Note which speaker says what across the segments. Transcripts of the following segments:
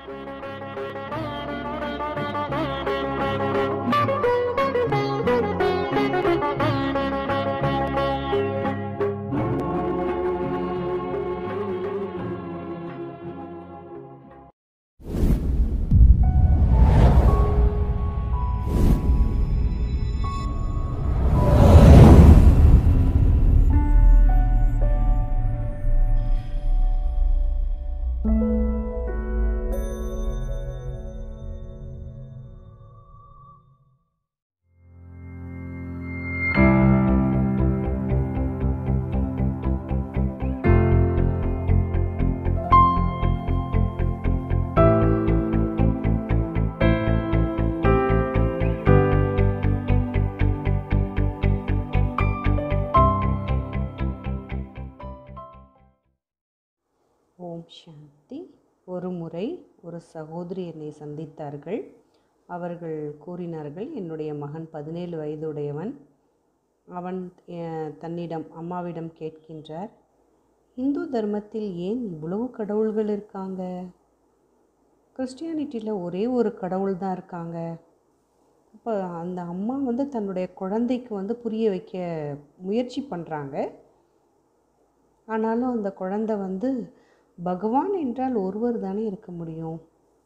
Speaker 1: ஓம் சாந்தி ஒரு முறை ஒரு சகோதரி என்னை சந்தித்தார்கள் அவர்கள் கூறினார்கள் என்னுடைய மகன் பதினேழு வயதுடையவன் அவன் அஹ், தன்னிடம் அம்மாவிடம் கேட்கின்றார் இந்து தர்மத்தில் ஏன் இவ்வளவு கடவுள்கள் இருக்காங்க கிறிஸ்டியானிட்டியில் ஒரே ஒரு கடவுள் தான் இருக்காங்க அப்போ அந்த அம்மா வந்து தன்னுடைய குழந்தைக்கு வந்து புரிய வைக்க முயற்சி பண்ணுறாங்க ஆனாலும் அந்த குழந்தை வந்து பகவான் என்றால் ஒருவர் தானே இருக்க முடியும்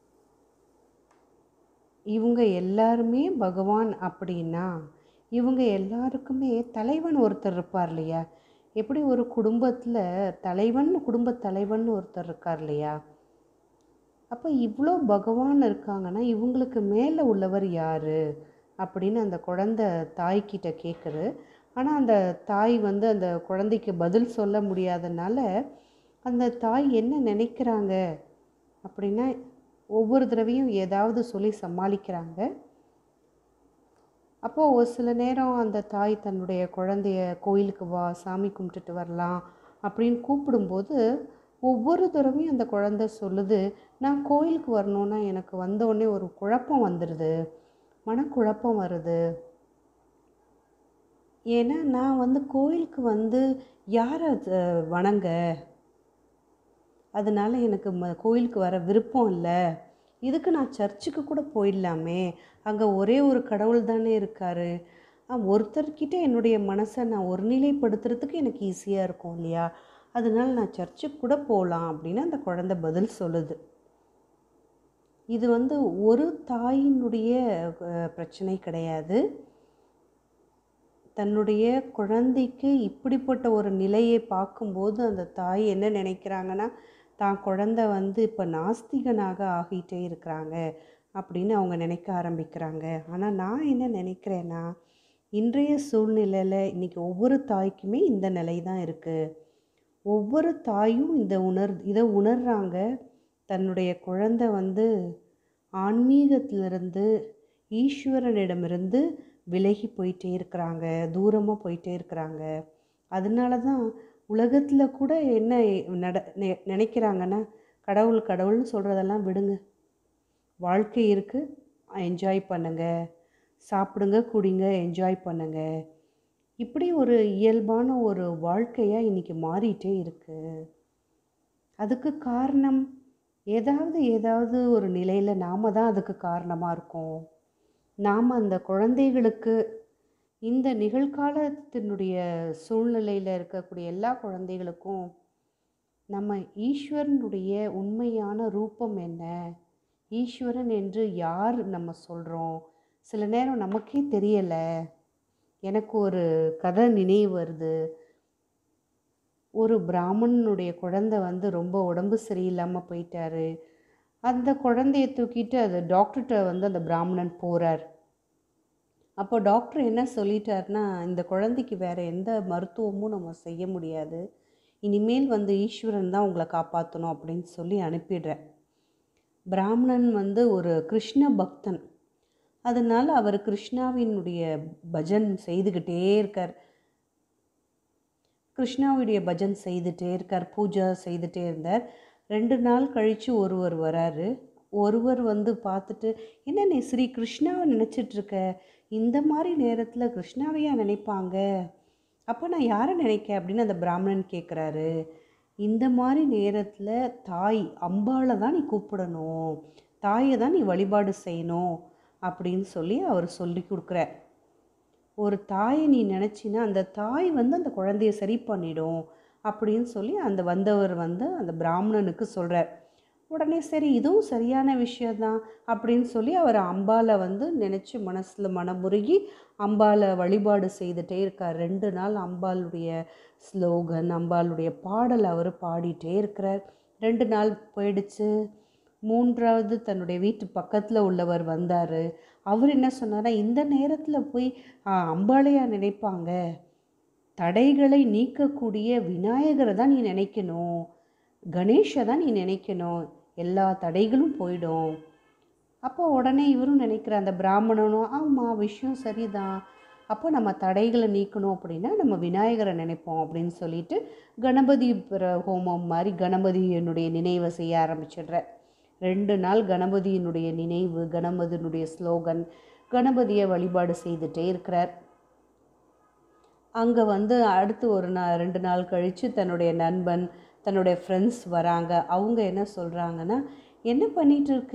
Speaker 1: இவங்க எல்லாருமே பகவான் அப்படின்னா இவங்க எல்லாருக்குமே தலைவன் ஒருத்தர் இருப்பார் இல்லையா எப்படி ஒரு குடும்பத்தில் தலைவன் குடும்ப தலைவன் ஒருத்தர் இருக்கார் இல்லையா அப்போ இவ்வளோ பகவான் இருக்காங்கன்னா இவங்களுக்கு மேலே உள்ளவர் யார் அப்படின்னு அந்த குழந்தை தாய்கிட்ட கேட்குது ஆனால் அந்த தாய் வந்து அந்த குழந்தைக்கு பதில் சொல்ல முடியாதனால அந்த தாய் என்ன நினைக்கிறாங்க அப்படின்னா ஒவ்வொரு தடவையும் ஏதாவது சொல்லி சமாளிக்கிறாங்க அப்போது ஒரு சில நேரம் அந்த தாய் தன்னுடைய குழந்தைய கோயிலுக்கு வா சாமி கும்பிட்டுட்டு வரலாம் அப்படின்னு கூப்பிடும்போது ஒவ்வொரு தடவையும் அந்த குழந்தை சொல்லுது நான் கோயிலுக்கு வரணுன்னா எனக்கு வந்த உடனே ஒரு குழப்பம் வந்துடுது மனக்குழப்பம் வருது ஏன்னா நான் வந்து கோயிலுக்கு வந்து யாரை அஹ், வணங்க அதனால எனக்கு ம கோயிலுக்கு வர விருப்பம் இல்லை இதுக்கு நான் சர்ச்சுக்கு கூட போயிடலாமே அங்கே ஒரே ஒரு கடவுள் தானே இருக்கார் ஒருத்தர்கிட்ட என்னுடைய மனசை நான் ஒருநிலைப்படுத்துறதுக்கு எனக்கு ஈஸியாக இருக்கும் இல்லையா அதனால நான் சர்ச்சுக்கு கூட போகலாம் அப்படின்னு அந்த குழந்தை பதில் சொல்லுது இது வந்து ஒரு தாயினுடைய அஹ், பிரச்சனை கிடையாது தன்னுடைய குழந்தைக்கு இப்படிப்பட்ட ஒரு நிலையை பார்க்கும்போது அந்த தாய் என்ன நினைக்கிறாங்கன்னா தான் குழந்தை வந்து இப்போ நாஸ்திகனாக ஆகிட்டே இருக்கிறாங்க அப்படின்னு அவங்க நினைக்க ஆரம்பிக்கிறாங்க ஆனால் நான் என்ன நினைக்கிறேன்னா இன்றைய சூழ்நிலையில் இன்றைக்கி ஒவ்வொரு தாய்க்குமே இந்த நிலை தான் இருக்குது ஒவ்வொரு தாயும் இந்த உணர் இதை உணர்றாங்க தன்னுடைய குழந்தை வந்து ஆன்மீகத்திலிருந்து ஈஸ்வரனிடமிருந்து விலகி போயிட்டே இருக்கிறாங்க தூரமாக போயிட்டே இருக்கிறாங்க அதனால தான் உலகத்தில் கூட என்ன நட நெ- நினைக்கிறாங்கன்னா கடவுள் கடவுள்னு சொல்கிறதெல்லாம் விடுங்க வாழ்க்கை இருக்குது என்ஜாய் பண்ணுங்க சாப்பிடுங்க குடிங்க என்ஜாய் பண்ணுங்க இப்படி ஒரு இயல்பான ஒரு வாழ்க்கையாக இன்றைக்கி மாறிட்டே இருக்குது அதுக்கு காரணம் ஏதாவது ஏதாவது ஒரு நிலையில் நாம தான் அதுக்கு காரணமாக இருக்கோம் நாம் அந்த குழந்தைகளுக்கு இந்த நிகழ்காலத்தினுடைய சூழ்நிலையில் இருக்கக்கூடிய எல்லா குழந்தைகளுக்கும் நம்ம ஈஸ்வரனுடைய உண்மையான ரூபம் என்ன ஈஸ்வரன் என்று யார் நம்ம சொல்கிறோம் சில நேரம் நமக்கே தெரியலை எனக்கு ஒரு கதை நினைவு வருது ஒரு பிராமணனுடைய குழந்தை வந்து ரொம்ப உடம்பு சரியில்லாமல் போயிட்டாரு அந்த குழந்தைய தூக்கிட்டு அது டாக்டர்கிட்ட வந்து அந்த பிராமணன் போகிறார் அப்போ டாக்டர் என்ன சொல்லிட்டாருன்னா இந்த குழந்தைக்கு வேறு எந்த மருத்துவமும் நம்ம செய்ய முடியாது இனிமேல் வந்து ஈஸ்வரன் தான் உங்களை காப்பாற்றணும் அப்படின்னு சொல்லி அனுப்பிடுறேன் பிராமணன் வந்து ஒரு கிருஷ்ண பக்தன் அதனால் அவர் கிருஷ்ணாவினுடைய பஜன் செய்துக்கிட்டே இருக்கார் கிருஷ்ணாவுடைய பஜன் செய்துட்டே இருக்கார் பூஜை செய்துட்டே இருந்தார் ரெண்டு நாள் கழித்து ஒருவர் வராரு ஒருவர் வந்து பார்த்துட்டு என்ன நீ ஸ்ரீ கிருஷ்ணாவை நினச்சிட்டு இருக்க இந்த மாதிரி நேரத்தில் கிருஷ்ணாவையா நினைப்பாங்க அப்போ நான் யாரை நினைக்க அப்படின்னு அந்த பிராமணன் கேட்குறாரு இந்த மாதிரி நேரத்தில் தாய் அம்பாளை தான் நீ கூப்பிடணும் தாயை தான் நீ வழிபாடு செய்யணும் அப்படின்னு சொல்லி அவர் சொல்லி கொடுக்குறார் ஒரு தாயை நீ நினச்சின்னா அந்த தாய் வந்து அந்த குழந்தைய சரி பண்ணிடும் அப்படின்னு சொல்லி அந்த வந்தவர் வந்து அந்த பிராமணனுக்கு சொல்கிறார் உடனே சரி இதுவும் சரியான விஷயந்தான் அப்படின்னு சொல்லி அவர் அம்பாலை வந்து நினச்சி மனசில் மனமுருகி அம்பாலை வழிபாடு செய்துட்டே இருக்கார் ரெண்டு நாள் அம்பாளுடைய ஸ்லோகன் அம்பாளுடைய பாடல் அவர் பாடிட்டே இருக்கிறார் ரெண்டு நாள் போயிடுச்சு மூன்றாவது தன்னுடைய வீட்டு பக்கத்தில் உள்ளவர் வந்தார் அவர் என்ன சொன்னாரா இந்த நேரத்தில் போய் "ஆ, அம்பாளையா நினைப்பாங்க தடைகளை நீக்கக்கூடிய விநாயகரை தான் நீ நினைக்கணும் கணேஷை தான் நீ நினைக்கணும் எல்லா தடைகளும் போயிடும் அப்போ உடனே இவரும் நினைக்கிற அந்த பிராமணனும் ஆமாம் விஷயம் சரிதான் அப்போ நம்ம தடைகளை நீக்கணும் அப்படின்னா நம்ம விநாயகரை நினைப்போம் அப்படின்னு சொல்லிட்டு கணபதி பிர- ஹோமம் மாதிரி கணபதியினுடைய நினைவை செய்ய ஆரம்பிச்சிடுற ரெண்டு நாள் கணபதியினுடைய நினைவு கணபதியினுடைய ஸ்லோகன் கணபதியை வழிபாடு செய்துட்டே இருக்கிறார் அங்கே வந்து அடுத்து ஒரு நாள் ரெண்டு நாள் கழித்து தன்னுடைய நண்பன் தன்னுடைய ஃப்ரெண்ட்ஸ் வராங்க அவங்க என்ன சொல்கிறாங்கன்னா என்ன பண்ணிட்டு இருக்க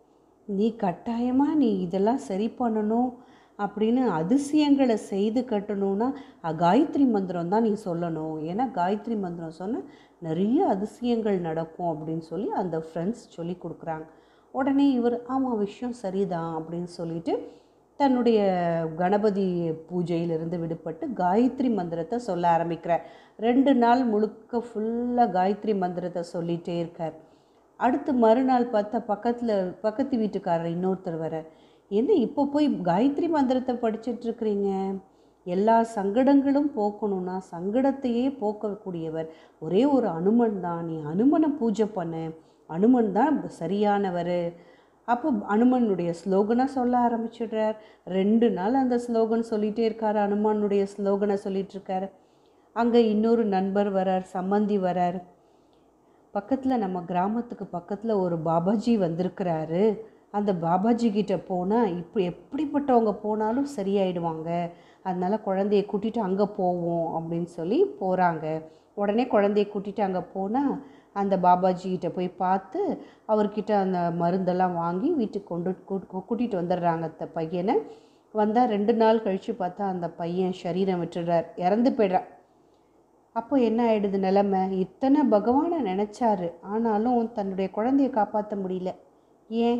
Speaker 1: நீ கட்டாயமாக நீ இதெல்லாம் சரி பண்ணணும் அப்படின்னு அதிசயங்களை செய்து கட்டணும்னா அ, காயத்ரி மந்திரம் தான் நீ சொல்லணும் ஏன்னா காயத்ரி மந்திரம் சொன்னால் நிறைய அதிசயங்கள் நடக்கும் அப்படின்னு சொல்லி அந்த ஃப்ரெண்ட்ஸ் சொல்லி கொடுக்குறாங்க உடனே இவர் ஆமாம் விஷயம் சரிதான் அப்படின்னு சொல்லிட்டு தன்னுடைய கணபதி பூஜையிலிருந்து விடுபட்டு காயத்ரி மந்திரத்தை சொல்ல ஆரம்பிக்கிறார் ரெண்டு நாள் முழுக்க ஃபுல்லாக காயத்ரி மந்திரத்தை சொல்லிகிட்டே இருக்கார் அடுத்து மறுநாள் பார்த்தா பக்கத்தில் பக்கத்து வீட்டுக்காரர் இன்னொருத்தர் வர என்ன இப்போ போய் காயத்ரி மந்திரத்தை படிச்சிட்டு இருக்கிறீங்க எல்லா சங்கடங்களும் போக்கணும்னா சங்கடத்தையே போக்கக்கூடியவர் ஒரே ஒரு அனுமன் தான் நீ அனுமனை பூஜை பண்ணு அனுமன் தான் சரியானவர் அப்போ அனுமனுடைய ஸ்லோகனை சொல்ல ஆரம்பிச்சிடுறார் ரெண்டு நாள் அந்த ஸ்லோகன் சொல்லிகிட்டே இருக்கார் அனுமனுடைய ஸ்லோகனை சொல்லிட்டு இருக்கார் அங்கே இன்னொரு நண்பர் வரார் சம்மந்தி வரார் பக்கத்தில் நம்ம கிராமத்துக்கு பக்கத்தில் ஒரு பாபாஜி வந்திருக்கிறாரு அந்த பாபாஜி கிட்ட போனால் இப்போ எப்படிப்பட்டவங்க போனாலும் சரியாயிடுவாங்க அதனால குழந்தைய கூட்டிகிட்டு அங்கே போவோம் அப்படின்னு சொல்லி போகிறாங்க உடனே குழந்தைய கூட்டிகிட்டு அங்கே போனால் அந்த பாபாஜி கிட்ட போய் பார்த்து அவர்கிட்ட அந்த மருந்தெல்லாம் வாங்கி வீட்டுக்கு கொண்டு கூட்டிகிட்டு வந்துடுறாங்க அந்த பையனை வந்தால் ரெண்டு நாள் கழித்து பார்த்தா அந்த பையன் சரீரம் விட்டுடுறார் இறந்து போய்ட்றான் அப்போ என்ன ஆயிடுது நிலமை இத்தனை பகவானை நினச்சாரு ஆனாலும் தன்னுடைய குழந்தைய காப்பாற்ற முடியல ஏன்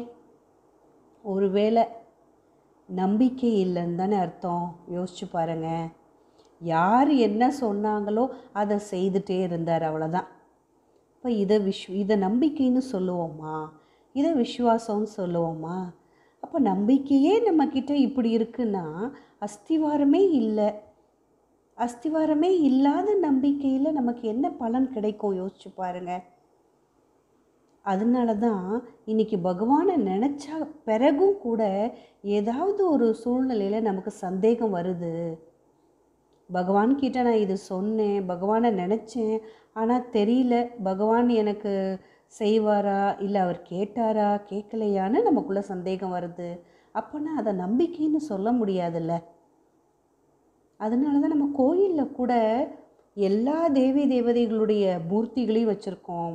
Speaker 1: ஒருவேளை நம்பிக்கை இல்லைன்னு தானே அர்த்தம் யோசிச்சு பாருங்க யார் என்ன சொன்னாங்களோ அதை செய்துட்டே இருந்தார் அவ்வளோதான் இப்போ இதை விஷ் இதை நம்பிக்கைன்னு சொல்லுவோமா இதை விசுவாசம்னு சொல்லுவோமா அப்போ நம்பிக்கையே நம்மக்கிட்ட இப்படி இருக்குன்னா அஸ்திவாரமே இல்லை அஸ்திவாரமே இல்லாத நம்பிக்கையில் நமக்கு என்ன பலன் கிடைக்கும் யோசிச்சு பாருங்க அதனால தான் இன்னைக்கு பகவானை நினச்சா பிறகும் கூட ஏதாவது ஒரு சூழ்நிலையில் நமக்கு சந்தேகம் வருது பகவான் கிட்ட நான் இது சொன்னேன் பகவானை நினச்சேன் ஆனால் தெரியல பகவான் எனக்கு செய்வாரா இல்லை அவர் கேட்டாரா கேட்கலையான்னு நமக்குள்ள சந்தேகம் வருது அப்போனா அதை நம்பிக்கைன்னு சொல்ல முடியாதுல்ல அதனால தான் நம்ம கோயிலில் கூட எல்லா தேவி தேவதைகளுடைய மூர்த்திகளையும் வச்சுருக்கோம்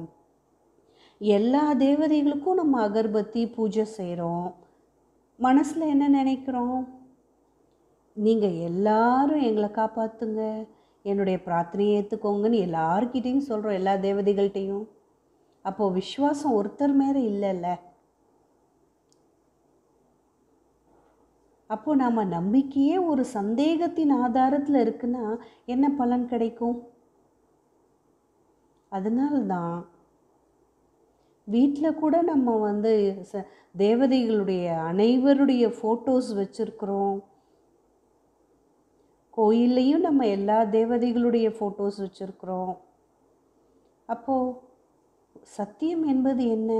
Speaker 1: எல்லா தேவதைகளுக்கும் நம்ம அகர்பத்தி பூஜை செய்கிறோம் மனசில் என்ன நினைக்கிறோம் நீங்கள் எல்லாரும் எங்களை காப்பாற்றுங்க என்னுடைய பிரார்த்தனையை ஏற்றுக்கோங்கன்னு எல்லார்கிட்டேயும் சொல்கிறோம் எல்லா தேவதைகள்கிட்டையும் அப்போது விஸ்வாசம் ஒருத்தர் மேலே இல்லைல்ல அப்போ நாம் நம்பிக்கையே ஒரு சந்தேகத்தின் ஆதாரத்தில் இருக்குன்னா என்ன பலன் கிடைக்கும் அதனால்தான் வீட்டில் கூட நம்ம வந்து ச தேவதைகளுடைய அனைவருடைய ஃபோட்டோஸ் வச்சுருக்குறோம் கோயில்லையும் நம்ம எல்லா தேவதைகளுடைய ஃபோட்டோஸ் வச்சுருக்குறோம் அப்போது சத்தியம் என்பது என்ன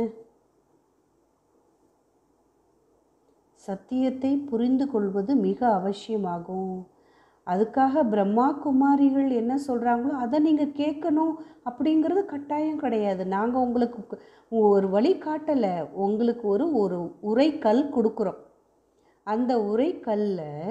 Speaker 1: சத்தியத்தை புரிந்து கொள்வது மிக அவசியமாகும் அதுக்காக பிரம்மா குமாரிகள் என்ன சொல்கிறாங்களோ அதை நீங்கள் கேட்கணும் அப்படிங்கிறது கட்டாயம் கிடையாது நாங்கள் உங்களுக்கு கு- ஒரு வழி காட்டலை உங்களுக்கு ஒரு ஒரு உரைக்கல் கொடுக்குறோம் அந்த உரைக்கல்ல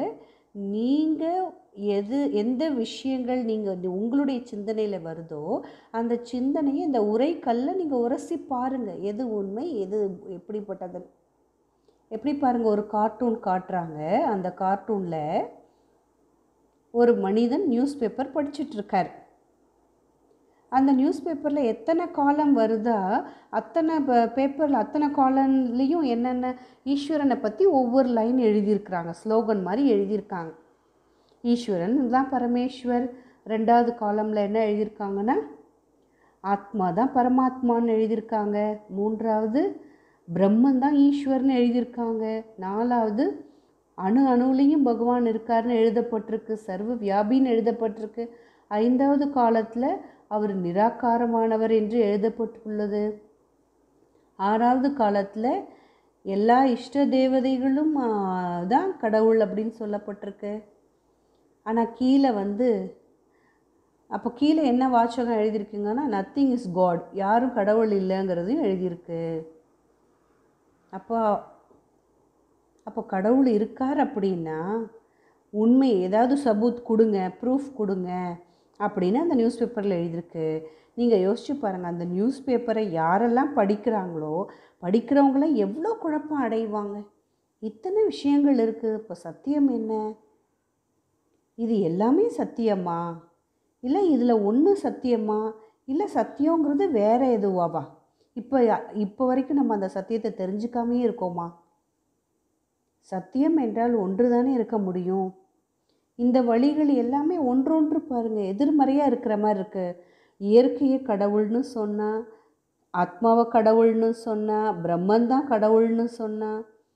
Speaker 1: நீங்கள் எது எந்த விஷயங்கள் நீங்கள் உங்களுடைய சிந்தனையில் வருதோ அந்த சிந்தனையை இந்த உரைக்கல்ல நீங்கள் உரசி பாருங்கள் எது உண்மை எது எப்படிப்பட்டது எப்படி பாருங்கள் ஒரு கார்ட்டூன் காட்டுறாங்க அந்த கார்ட்டூனில் ஒரு மனிதன் நியூஸ் பேப்பர் படிச்சிட்ருக்கார் அந்த நியூஸ் பேப்பரில் எத்தனை காலம் வருதா அத்தனை பேப்பரில் அத்தனை காலம்லேயும் என்னென்ன ஈஸ்வரனை பற்றி ஒவ்வொரு லைன் எழுதியிருக்கிறாங்க ஸ்லோகன் மாதிரி எழுதியிருக்காங்க ஈஸ்வரன் தான் பரமேஸ்வர் ரெண்டாவது காலமில் என்ன எழுதியிருக்காங்கன்னா ஆத்மா தான் பரமாத்மான்னு எழுதியிருக்காங்க மூன்றாவது பிரம்மன் தான் ஈஸ்வர்னு எழுதியிருக்காங்க நாலாவது அணு அணுவிலையும் பகவான் இருக்காருன்னு எழுதப்பட்டிருக்கு சர்வ வியாபின்னு எழுதப்பட்டிருக்கு ஐந்தாவது காலத்தில் அவர் நிராகாரமானவர் என்று எழுதப்பட்டுள்ளது ஆறாவது காலத்தில் எல்லா இஷ்ட தேவதைகளும் ஆ, தான் கடவுள் அப்படின்னு சொல்லப்பட்டிருக்கு ஆனால் கீழே வந்து அப்போ கீழே என்ன வாசகம் எழுதியிருக்குங்கன்னா நத்திங் இஸ் காட் யாரும் கடவுள் இல்லைங்கிறதையும் எழுதியிருக்கு அப்போ அப்போ கடவுள் இருக்கார் அப்படின்னா உண்மை ஏதாவது சபூத் கொடுங்க ப்ரூஃப் கொடுங்க அப்படின்னு அந்த நியூஸ் பேப்பரில் எழுதியிருக்கு நீங்கள் யோசிச்சு பாருங்கள் அந்த நியூஸ் பேப்பரை யாரெல்லாம் படிக்கிறாங்களோ படிக்கிறவங்களாம் எவ்வளோ குழப்பம் அடைவாங்க இத்தனை விஷயங்கள் இருக்குது இப்போ சத்தியம் என்ன இது எல்லாமே சத்தியமா இல்லை இதில் ஒன்று சத்தியமா இல்லை சத்தியங்கிறது வேற எதுவாவா இப்போ இப்போ வரைக்கும் நம்ம அந்த சத்தியத்தை தெரிஞ்சுக்காமே இருக்கோமா சத்தியம் என்றால் ஒன்று தானே இருக்க முடியும் இந்த வழிகள் எல்லாமே ஒன்றொன்று பாருங்கள் எதிர்மறையாக இருக்கிற மாதிரி இருக்கு இயற்கையை கடவுள்னு சொன்னா ஆத்மாவை கடவுள்னு சொன்னா பிரம்மன் தான் கடவுள்னு சொன்னா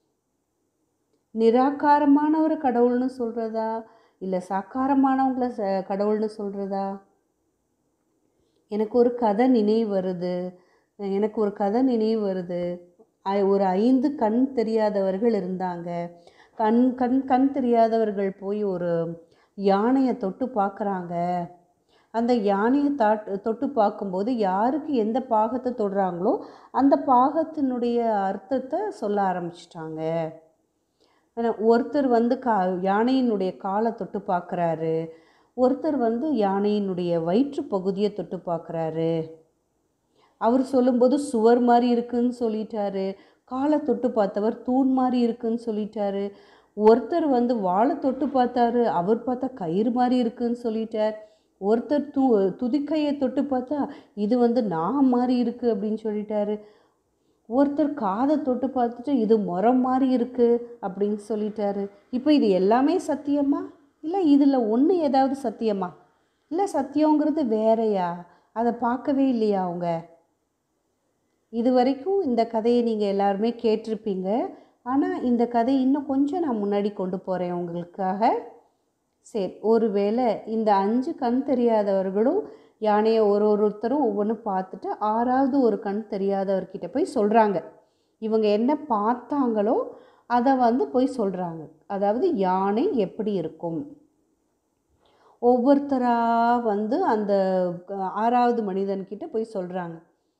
Speaker 1: நிராகாரமானவரை கடவுள்னு சொல்கிறதா இல்லை சாக்காரமானவங்கள ச கடவுள்னு சொல்கிறதா எனக்கு ஒரு கதை நினைவு வருது எனக்கு ஒரு கதை நினைவு வருது ஐ- ஒரு ஐந்து கண் தெரியாதவர்கள் இருந்தாங்க கண் கண் கண் தெரியாதவர்கள் போய் ஒரு யானையை தொட்டு பார்க்குறாங்க அந்த யானையை தாட் தொட்டு பார்க்கும்போது யாருக்கு எந்த பாகத்தை தொடுறாங்களோ அந்த பாகத்தினுடைய அர்த்தத்தை சொல்ல ஆரம்பிச்சிட்டாங்க ஆனா, ஒருத்தர் வந்து கா யானையினுடைய காலை தொட்டு பார்க்குறாரு ஒருத்தர் வந்து யானையினுடைய வயிற்று பகுதியை தொட்டு பார்க்குறாரு அவர் சொல்லும்போது சுவர் மாதிரி இருக்குன்னு சொல்லிட்டாரு காலை தொட்டு பார்த்தவர் தூண் மாதிரி இருக்குன்னு சொல்லிட்டாரு ஒருத்தர் வந்து வாழை தொட்டு பார்த்தாரு அவர் பார்த்தா கயிறு மாதிரி இருக்குன்னு சொல்லிட்டார் ஒருத்தர் து துதிக்கையை தொட்டு பார்த்தா இது வந்து நாகம் மாதிரி இருக்குது அப்படின்னு சொல்லிட்டாரு ஒருத்தர் காதை தொட்டு பார்த்துட்டு இது முறம் மாதிரி இருக்குது அப்படின்னு சொல்லிட்டாரு இப்போ இது எல்லாமே சத்தியமா இல்லை இதில் ஒன்று ஏதாவது சத்தியமா இல்லை சத்தியங்கிறது வேறயா அதை பார்க்கவே இல்லையா அவங்க இது வரைக்கும் இந்த கதையை நீங்கள் எல்லாருமே கேட்டிருப்பீங்க ஆனால் இந்த கதை இன்னும் கொஞ்சம் நான் முன்னாடி கொண்டு போகிறேன் உங்களுக்காக சரி ஒருவேளை இந்த அஞ்சு கண் தெரியாதவர்களும் யானையை ஒரு ஒருத்தரும் ஒவ்வொன்றும் பார்த்துட்டு ஆறாவது ஒரு கண் தெரியாதவர்கிட்ட போய் சொல்கிறாங்க இவங்க என்ன பார்த்தாங்களோ அதை வந்து போய் சொல்கிறாங்க அதாவது யானை எப்படி இருக்கும் ஒவ்வொருத்தராக வந்து அந்த ஆறாவது மனிதன்கிட்ட போய் சொல்கிறாங்க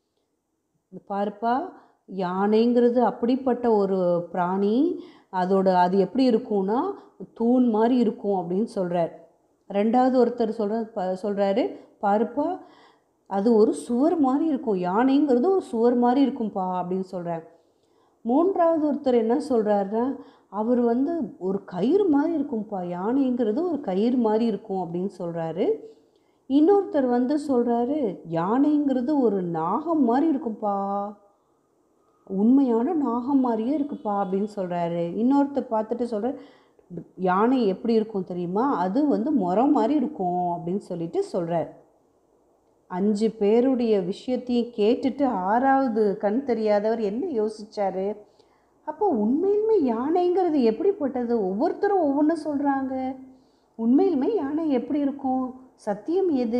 Speaker 1: பாருப்பா யானைங்கிறது அப்படிப்பட்ட ஒரு பிராணி அதோட அது எப்படி இருக்கும்னா தூண் மாதிரி இருக்கும் அப்படின்னு சொல்கிறார் ரெண்டாவது ஒருத்தர் சொல்கிற ப சொல்கிறாரு பாருப்பா அது ஒரு சுவர் மாதிரி இருக்கும் யானைங்கிறது ஒரு சுவர் மாதிரி இருக்கும்பா அப்படின்னு சொல்கிறார் மூன்றாவது ஒருத்தர் என்ன சொல்கிறாருன்னா அவர் வந்து ஒரு கயிறு மாதிரி இருக்கும்பா யானைங்கிறது ஒரு கயிறு மாதிரி இருக்கும் அப்படின்னு சொல்கிறாரு இன்னொருத்தர் வந்து சொல்கிறாரு யானைங்கிறது ஒரு நாகம் மாதிரி இருக்கும்பா உண்மையான நாகம் மாதிரியே இருக்குப்பா அப்படின்னு சொல்கிறாரு இன்னொருத்தர் பார்த்துட்டு சொல்கிறார் யானை எப்படி இருக்கும் தெரியுமா அது வந்து முறம் மாதிரி இருக்கும் அப்படின்னு சொல்லிட்டு சொல்கிறார் அஞ்சு பேருடைய விஷயத்தையும் கேட்டுட்டு ஆறாவது கண் தெரியாதவர் என்ன யோசிச்சாரு அப்போ உண்மையிலுமே யானைங்கிறது எப்படிப்பட்டது ஒவ்வொருத்தரும் ஒவ்வொன்று சொல்கிறாங்க உண்மையிலுமே யானை எப்படி இருக்கும் சத்தியம் எது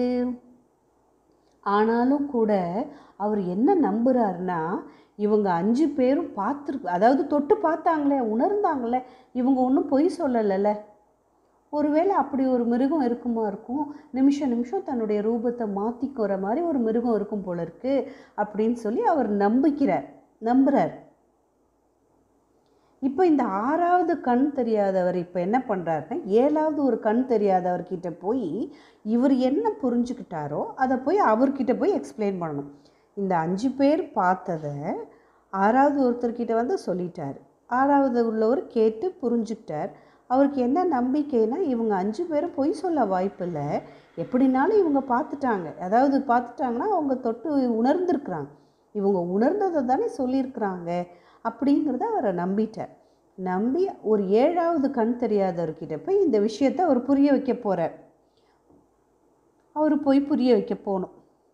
Speaker 1: ஆனாலும் கூட அவர் என்ன நம்புறாருன்னா இவங்க அஞ்சு பேரும் பார்த்துருக்கு அதாவது தொட்டு பார்த்தாங்களே உணர்ந்தாங்களே இவங்க ஒன்றும் பொய் சொல்லலைல்ல ஒருவேளை அப்படி ஒரு மிருகம் இருக்குமா இருக்கும் நிமிஷம் நிமிஷம் தன்னுடைய ரூபத்தை மாற்றிக்கிற மாதிரி ஒரு மிருகம் இருக்கும் போல இருக்கு அப்படின்னு சொல்லி அவர் நம்பிக்கிறார் நம்புறார் இப்போ இந்த ஆறாவது கண் தெரியாதவர் இப்போ என்ன பண்ணுறாருன்னா ஏழாவது ஒரு கண் தெரியாதவர்கிட்ட போய் இவர் என்ன புரிஞ்சுக்கிட்டாரோ அதை போய் அவர்கிட்ட போய் எக்ஸ்பிளைன் பண்ணணும் இந்த அஞ்சு பேர் பார்த்ததை ஆறாவது ஒருத்தர்கிட்ட வந்து சொல்லிட்டார் ஆறாவது உள்ளவர் கேட்டு புரிஞ்சுக்கிட்டார் அவருக்கு என்ன நம்பிக்கைனா இவங்க அஞ்சு பேரும் பொய் சொல்ல வாய்ப்பில்லை எப்படினாலும் இவங்க பார்த்துட்டாங்க அதாவது பார்த்துட்டாங்கன்னா அவங்க தொட்டு உணர்ந்திருக்கிறாங்க இவங்க உணர்ந்ததை தானே சொல்லியிருக்கிறாங்க அப்படிங்கிறத அவரை நம்பிட்டார் நம்பி ஒரு ஏழாவது கண் தெரியாதவர்கிட்ட போய் இந்த விஷயத்தை அவர் புரிய வைக்க போகிறார் அவர் போய் புரிய வைக்க போகணும்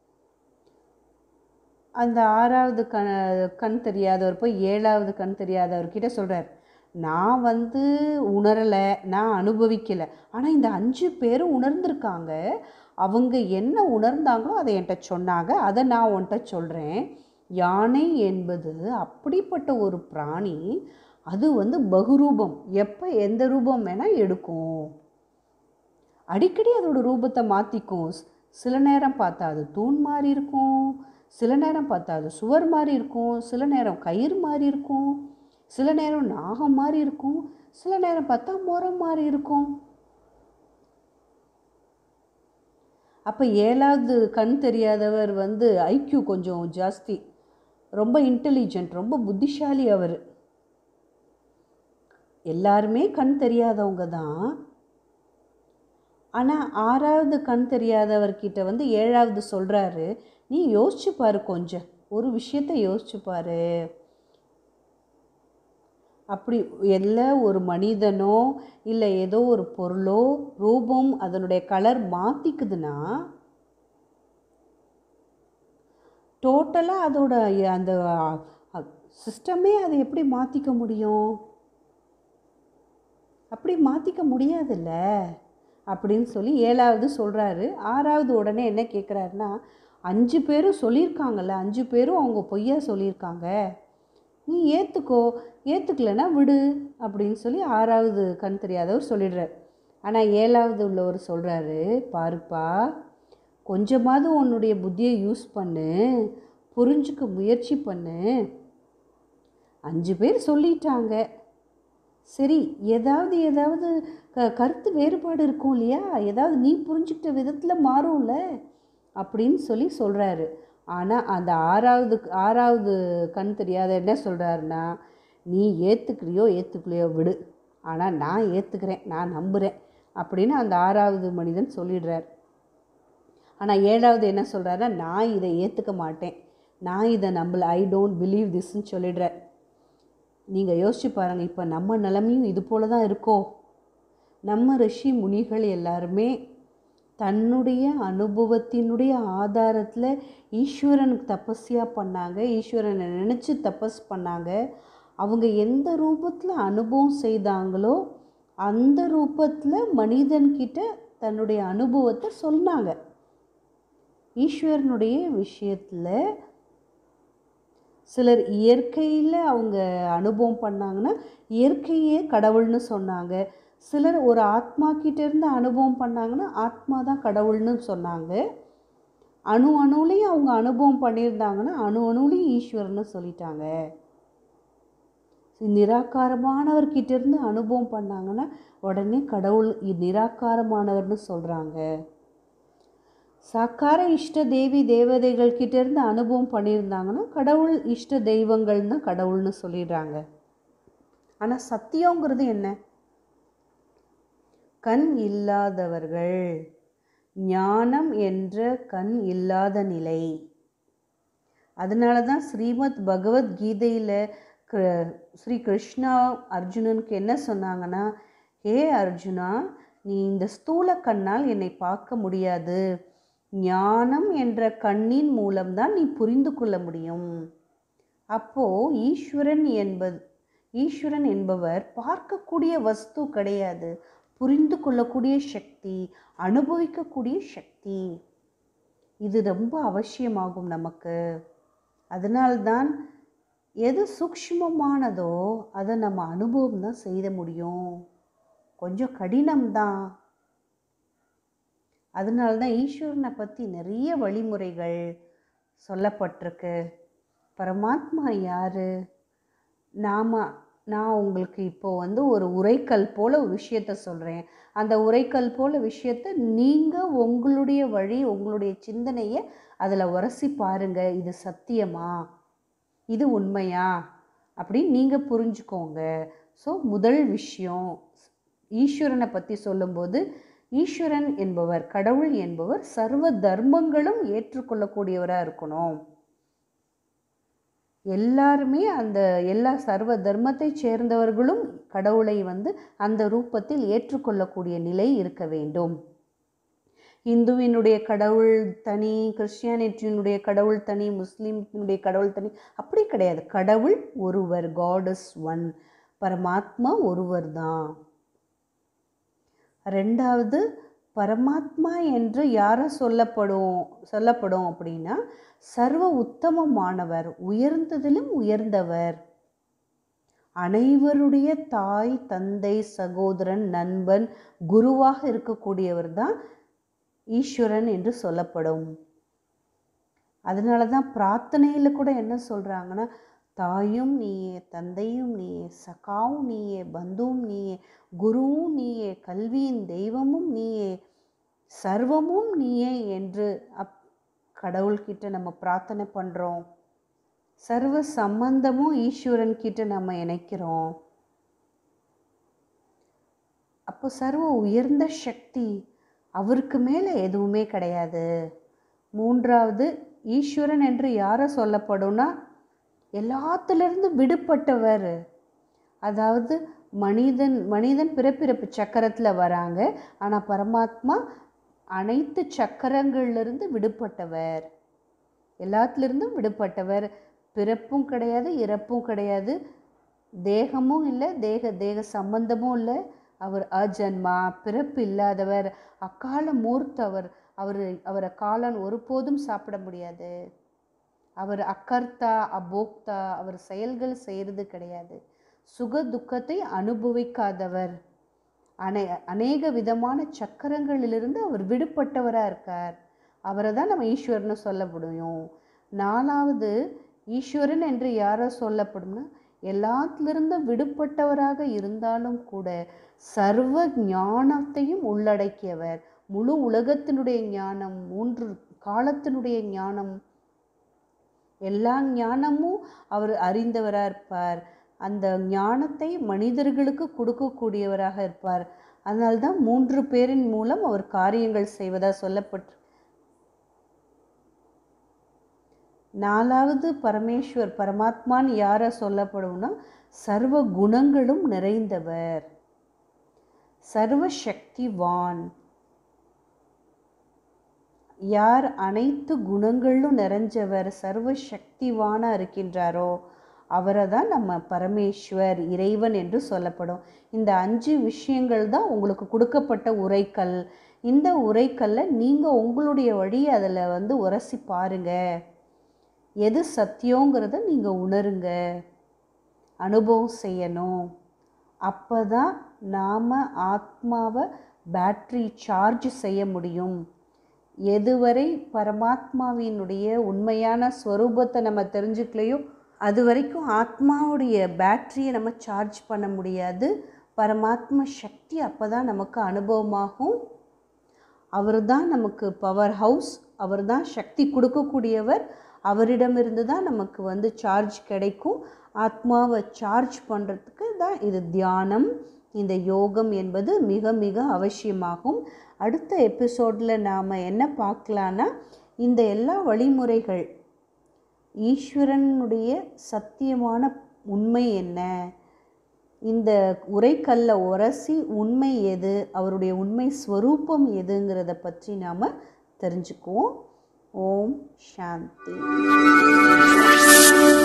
Speaker 1: அந்த ஆறாவது கண் கண் தெரியாதவர் போய் ஏழாவது கண் தெரியாதவர்கிட்ட சொல்கிறார் நான் வந்து உணரலை நான் அனுபவிக்கலை ஆனால் இந்த அஞ்சு பேரும் உணர்ந்திருக்காங்க அவங்க என்ன உணர்ந்தாங்களோ அதை என்கிட்ட சொன்னாங்க அதை நான் உன்கிட்ட சொல்கிறேன் யானை என்பது அப்படிப்பட்ட ஒரு பிராணி அது வந்து பகுரூபம் எப்போ எந்த ரூபம் வேணால் எடுக்கும் அடிக்கடி அதோட ரூபத்தை மாற்றிக்கும் சில நேரம் பார்த்தா அது தூண் மாதிரி இருக்கும் சில நேரம் பார்த்தா அது சுவர் மாதிரி இருக்கும் சில நேரம் கயிறு மாதிரி இருக்கும் சில நேரம் நாகம் மாதிரி இருக்கும் சில நேரம் பார்த்தா முரம் மாதிரி இருக்கும் அப்போ ஏழாவது கண் தெரியாதவர் வந்து ஐக்யூ கொஞ்சம் ஜாஸ்தி ரொம்ப இன்டெலிஜென்ட் ரொம்ப புத்திசாலி அவர் எல்லாருமே கண் தெரியாதவங்க தான் ஆனால் ஆறாவது கண் தெரியாதவர்கிட்ட வந்து ஏழாவது சொல்கிறாரு நீ யோசிச்சு பாரு கொஞ்சம் ஒரு விஷயத்தை யோசிச்சு பாரு அப்படி எல்லா ஒரு மனிதனோ இல்லை ஏதோ ஒரு பொருளோ ரூபம் அதனுடைய கலர் மாற்றிக்குதுன்னா டோட்டலாக அதோட அந்த சிஸ்டமே அதை எப்படி மாற்றிக்க முடியும் அப்படி மாற்றிக்க முடியாதுல்ல அப்படின்னு சொல்லி ஏழாவது சொல்கிறாரு ஆறாவது உடனே என்ன கேட்குறாருன்னா அஞ்சு பேரும் சொல்லியிருக்காங்கல்ல அஞ்சு பேரும் அவங்க பொய்யா சொல்லியிருக்காங்க நீ ஏற்றுக்கோ ஏற்றுக்கலைன்னா விடு அப்படின்னு சொல்லி ஆறாவது கண் தெரியாதவர் சொல்லிடுறார் ஆனால் ஏழாவது உள்ளவர் சொல்கிறாரு பாருப்பா கொஞ்சமாவது உன்னுடைய புத்தியை யூஸ் பண்ணு புரிஞ்சுக்க முயற்சி பண்ணு அஞ்சு பேர் சொல்லிட்டாங்க சரி ஏதாவது ஏதாவது க கருத்து வேறுபாடு இருக்கும் இல்லையா ஏதாவது நீ புரிஞ்சுக்கிட்ட விதத்தில் மாறும்ல அப்படின்னு சொல்லி சொல்கிறாரு ஆனால் அந்த ஆறாவது ஆறாவது கண் தெரியாத என்ன சொல்கிறாருன்னா நீ ஏற்றுக்கிறியோ ஏற்றுக்கலையோ விடு ஆனால் நான் ஏற்றுக்கிறேன் நான் நம்புகிறேன் அப்படின்னு அந்த ஆறாவது மனிதன் சொல்லிடுறார் ஆனால் ஏழாவது என்ன சொல்கிறாருன்னா நான் இதை ஏற்றுக்க மாட்டேன் நான் இதை நம்பல ஐ டோன்ட் பிலீவ் திஸ்ன்னு சொல்லிடுறார் நீங்கள் யோசிச்சு பாருங்கள் இப்போ நம்ம நிலமையும் இது போல தான் இருக்கோ நம்ம ரிஷி முனிகள் எல்லாருமே தன்னுடைய அனுபவத்தினுடைய ஆதாரத்தில் ஈஸ்வரனுக்கு தபஸ்யாக பண்ணாங்க ஈஸ்வரனை நினச்சி தபஸ் பண்ணாங்க அவங்க எந்த ரூபத்தில் அனுபவம் செய்தாங்களோ அந்த ரூபத்தில் மனிதன்கிட்ட தன்னுடைய அனுபவத்தை சொன்னாங்க ஈஸ்வரனுடைய விஷயத்தில் சிலர் இயற்கையில் அவங்க அனுபவம் பண்ணாங்கன்னா இயற்கையே கடவுள்னு சொன்னாங்க சிலர் ஒரு ஆத்மா கிட்டேருந்து அனுபவம் பண்ணாங்கன்னா ஆத்மா தான் கடவுள்னு சொன்னாங்க அணு அணுலையும் அவங்க அனுபவம் பண்ணியிருந்தாங்கன்னா அணு அணுலையும் ஈஸ்வரன்னு சொல்லிட்டாங்க நிராகாரமானவர்கிட்டேருந்து அனுபவம் பண்ணாங்கன்னா உடனே கடவுள் நிராகாரமானவர்னு சொல்கிறாங்க சாக்கார இஷ்ட தேவி தேவதைகள் கிட்டேருந்து அனுபவம் பண்ணியிருந்தாங்கன்னா கடவுள் இஷ்ட தெய்வங்கள்னு கடவுள்னு சொல்லிடுறாங்க ஆனால் சத்தியங்கிறது என்ன கண் இல்லாதவர்கள் ஞானம் என்ற கண் இல்லாத நிலை அதனால தான் ஸ்ரீமத் பகவத்கீதையில் ஸ்ரீ கிருஷ்ணா அர்ஜுனனுக்கு என்ன சொன்னாங்கன்னா ஹே அர்ஜுனா நீ இந்த ஸ்தூல கண்ணால் என்னை பார்க்க முடியாது ஞானம் என்ற கண்ணின் மூலம்தான் நீ புரிந்து கொள்ள முடியும் அப்போ ஈஸ்வரன் என்பது ஈஸ்வரன் என்பவர் பார்க்கக்கூடிய வஸ்து கிடையாது புரிந்து கொள்ளக்கூடிய சக்தி அனுபவிக்கக்கூடிய சக்தி இது ரொம்ப அவசியமாகும் நமக்கு அதனால்தான் எது சூக்ஷ்மமானதோ அதை நம்ம அனுபவம் தான் செய்த முடியும் கொஞ்சம் கடினம்தான் அதனால தான் ஈஸ்வரனை பற்றி நிறைய வழிமுறைகள் சொல்லப்பட்டிருக்கு பரமாத்மா யார் நாம் நான் உங்களுக்கு இப்போ வந்து ஒரு உரைக்கல் போல் ஒரு விஷயத்த சொல்கிறேன் அந்த உரைக்கல் போல் விஷயத்த நீங்கள் உங்களுடைய வழி உங்களுடைய சிந்தனையை அதில் உரசி பாருங்க இது சத்தியமா இது உண்மையா அப்படின்னு நீங்கள் புரிஞ்சுக்கோங்க ஸோ முதல் விஷயம் ஈஸ்வரனை பற்றி சொல்லும்போது ஈஸ்வரன் என்பவர் கடவுள் என்பவர் சர்வ தர்மங்களும் ஏற்றுக்கொள்ளக்கூடியவராக இருக்கணும் எல்லாருமே அந்த எல்லா சர்வ தர்மத்தை சேர்ந்தவர்களும் கடவுளை வந்து அந்த ரூபத்தில் ஏற்றுக்கொள்ளக்கூடிய நிலை இருக்க வேண்டும் இந்துவினுடைய கடவுள் தனி கிறிஸ்டியானிட்டியினுடைய கடவுள் தனி முஸ்லீமினுடைய கடவுள் தனி அப்படி கிடையாது கடவுள் ஒருவர் காட் இஸ் ஒன் பரமாத்மா ஒருவர் தான் ரெண்டாவது பரமாத்மா என்று யாரை சொல்லப்படும் சொல்லப்படும் அப்படின்னா சர்வ உத்தமமானவர் உயர்ந்ததிலும் உயர்ந்தவர் அனைவருடைய தாய் தந்தை சகோதரன் நண்பன் குருவாக இருக்கக்கூடியவர் தான் ஈஸ்வரன் என்று சொல்லப்படும் அதனால தான் பிரார்த்தனையில் கூட என்ன சொல்கிறாங்கன்னா தாயும் நீயே தந்தையும் நீயே சகாவும் நீயே பந்துவும் நீயே குருவும் நீயே கல்வியின் தெய்வமும் நீயே சர்வமும் நீயே என்று அப் கடவுள்கிட்ட நம்ம பிரார்த்தனை பண்ணுறோம் சர்வ சம்பந்தமும் ஈஸ்வரன் கிட்ட நம்ம இணைக்கிறோம் அப்போ சர்வ உயர்ந்த சக்தி அவருக்கு மேலே எதுவுமே கிடையாது மூன்றாவது ஈஸ்வரன் என்று யாரை சொல்லப்படும்னா எல்லாத்திலிருந்து விடுபட்டவர் அதாவது மனிதன் மனிதன் பிறப்பிறப்பு சக்கரத்தில் வராங்க ஆனால் பரமாத்மா அனைத்து சக்கரங்கள்லேருந்து விடுபட்டவர் எல்லாத்துலேருந்தும் விடுபட்டவர் பிறப்பும் கிடையாது இறப்பும் கிடையாது தேகமும் இல்லை தேக தேக சம்பந்தமும் இல்லை அவர் அஜன்மா பிறப்பு இல்லாதவர் அக்கால மூர்த்தவர் அவர் அவரை காலன் ஒருபோதும் சாப்பிட முடியாது அவர் அக்கர்த்தா அபோக்தா அவர் செயல்கள் செய்கிறது கிடையாது சுக துக்கத்தை அனுபவிக்காதவர் அனை அநேக விதமான சக்கரங்களிலிருந்து அவர் விடுபட்டவராக இருக்கார் அவரை தான் நம்ம ஈஸ்வரன்னு சொல்ல முடியும் நாலாவது ஈஸ்வரன் என்று யாரோ சொல்லப்படும்னா எல்லாத்திலிருந்து விடுபட்டவராக இருந்தாலும் கூட சர்வ ஞானத்தையும் உள்ளடக்கியவர் முழு உலகத்தினுடைய ஞானம் மூன்று காலத்தினுடைய ஞானம் எல்லா ஞானமும் அவர் அறிந்தவராக இருப்பார் அந்த ஞானத்தை மனிதர்களுக்கு கொடுக்கக்கூடியவராக இருப்பார் அதனால்தான் மூன்று பேரின் மூலம் அவர் காரியங்கள் செய்வதாக சொல்லப்பட்டு நாலாவது பரமேஸ்வர் பரமாத்மான்னு யாரை சொல்லப்படும்னா சர்வ குணங்களும் நிறைந்தவர் சர்வ சக்திவான் யார் அனைத்து குணங்களும் நிறைஞ்சவர் சர்வ சக்திவானாக இருக்கின்றாரோ அவரை தான் நம்ம பரமேஸ்வர் இறைவன் என்று சொல்லப்படும் இந்த அஞ்சு விஷயங்கள் தான் உங்களுக்கு கொடுக்கப்பட்ட உரைக்கல் இந்த உரைக்கல்ல நீங்கள் உங்களுடைய வழி அதில் வந்து உரசி பாருங்க எது சத்தியங்கிறத நீங்கள் உணருங்க அனுபவம் செய்யணும் அப்போ தான் நாம் ஆத்மாவை பேட்ரி சார்ஜ் செய்ய முடியும் எதுவரை பரமாத்மாவினுடைய உண்மையான ஸ்வரூபத்தை நம்ம தெரிஞ்சுக்கலையோ அது வரைக்கும் ஆத்மாவுடைய பேட்டரியை நம்ம சார்ஜ் பண்ண முடியாது பரமாத்ம சக்தி அப்போ தான் நமக்கு அனுபவமாகும் அவர் தான் நமக்கு பவர் ஹவுஸ் அவர் தான் சக்தி கொடுக்கக்கூடியவர் அவரிடமிருந்து தான் நமக்கு வந்து சார்ஜ் கிடைக்கும் ஆத்மாவை சார்ஜ் பண்ணுறதுக்கு தான் இது தியானம் இந்த யோகம் என்பது மிக மிக அவசியமாகும் அடுத்த எபிசோடில் நாம் என்ன பார்க்கலான்னா இந்த எல்லா வழிமுறைகள் ஈஸ்வரனுடைய சத்தியமான உண்மை என்ன இந்த உரைக்கல்ல உரசி உண்மை எது அவருடைய உண்மை ஸ்வரூபம் எதுங்கிறத பற்றி நாம் தெரிஞ்சுக்குவோம் ஓம் சாந்தி